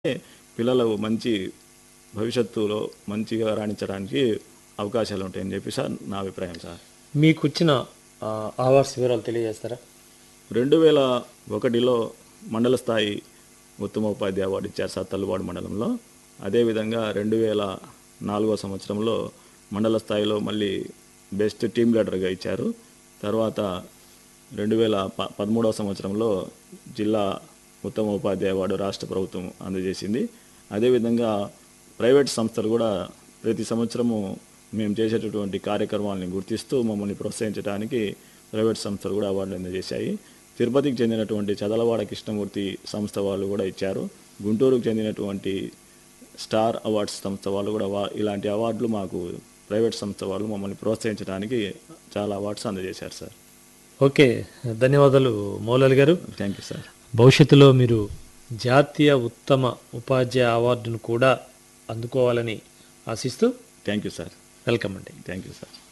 పిల్లలు మంచి భవిష్యత్తులో మంచిగా రాణించడానికి అవకాశాలు ఉంటాయని చెప్పి సార్ నా అభిప్రాయం సార్ మీకు వచ్చిన ఆ, అవార్డ్స్ వివరాలు తెలియజేస్తారా రెండు వేల ఒకటిలో మండల స్థాయి ఉత్తమ ఉపాధ్యాయ అవార్డు ఇచ్చారు సార్ తల్లుబాడు మండలంలో అదేవిధంగా రెండు వేల నాలుగో సంవత్సరంలో మండల స్థాయిలో మళ్ళీ బెస్ట్ టీమ్ లీడర్గా ఇచ్చారు తర్వాత రెండు వేల ప పదమూడవ సంవత్సరంలో జిల్లా ఉత్తమ ఉపాధ్యాయ అవార్డు రాష్ట్ర ప్రభుత్వం అందజేసింది అదేవిధంగా ప్రైవేట్ సంస్థలు కూడా ప్రతి సంవత్సరము మేము చేసేటటువంటి కార్యక్రమాలని గుర్తిస్తూ మమ్మల్ని ప్రోత్సహించడానికి ప్రైవేట్ సంస్థలు కూడా అవార్డులు అందజేశాయి తిరుపతికి చెందినటువంటి చదలవాడ కృష్ణమూర్తి సంస్థ వాళ్ళు కూడా ఇచ్చారు గుంటూరుకు చెందినటువంటి స్టార్ అవార్డ్స్ సంస్థ వాళ్ళు కూడా వా- ఇలాంటి అవార్డులు మాకు ప్రైవేట్ సంస్థ వాళ్ళు మమ్మల్ని ప్రోత్సహించడానికి చాలా అవార్డ్స్ అందజేశారు సార్ ఓకే ధన్యవాదాలు మౌలాలి గారు థ్యాంక్ యూ సార్ భవిష్యత్తులో మీరు జాతీయ ఉత్తమ ఉపాధ్యాయ అవార్డును కూడా అందుకోవాలని ఆశిస్తూ థ్యాంక్ యూ సార్ వెల్కమ్ అండి థ్యాంక్ యూ సార్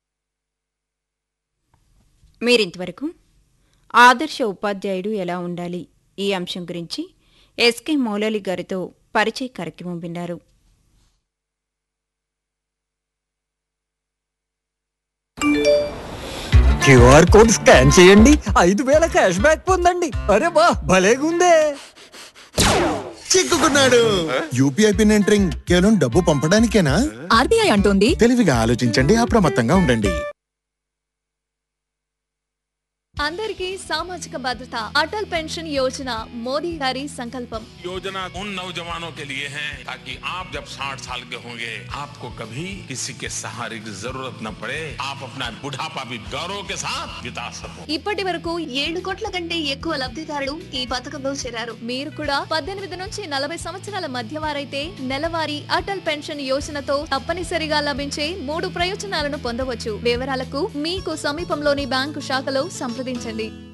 మీరింతవరకు ఆదర్శ ఉపాధ్యాయుడు ఎలా ఉండాలి ఈ అంశం గురించి ఎస్కే మౌలలి గారితో పరిచయ కార్యక్రమం విన్నారు క్యూఆర్ కోడ్ స్కాన్ చేయండి ఐదు వేల క్యాష్ బ్యాక్ పొందండి అరే బా భలేగుందే చిక్కుకున్నాడు యూపీఐ పిన్ ఎంటరింగ్ కేవలం డబ్బు పంపడానికేనా ఆర్బీఐ అంటోంది తెలివిగా ఆలోచించండి అప్రమత్తంగా ఉండండి అందరికీ సామాజిక భద్రత అటల్ పెన్షన్ యోజన మోదీ గారి సంకల్పం योजना उन नौजवानों के लिए है ताकि आप जब 60 साल के होंगे आपको कभी किसी के सहारे की जरूरत न पड़े आप अपना बुढ़ापा भी गौरव के साथ बिता सको ఇప్పటి వరకు ఏడు కోట్ల కంటే ఎక్కువ లబ్ధిదారులు ఈ పథకంలో చేరారు మీరు కూడా పద్దెనిమిది నుంచి నలభై సంవత్సరాల మధ్య వారైతే నెలవారీ అటల్ పెన్షన్ యోజనతో తప్పనిసరిగా లభించే మూడు ప్రయోజనాలను పొందవచ్చు వివరాలకు మీకు సమీపంలోని బ్యాంకు శాఖలో సంప్రదించండి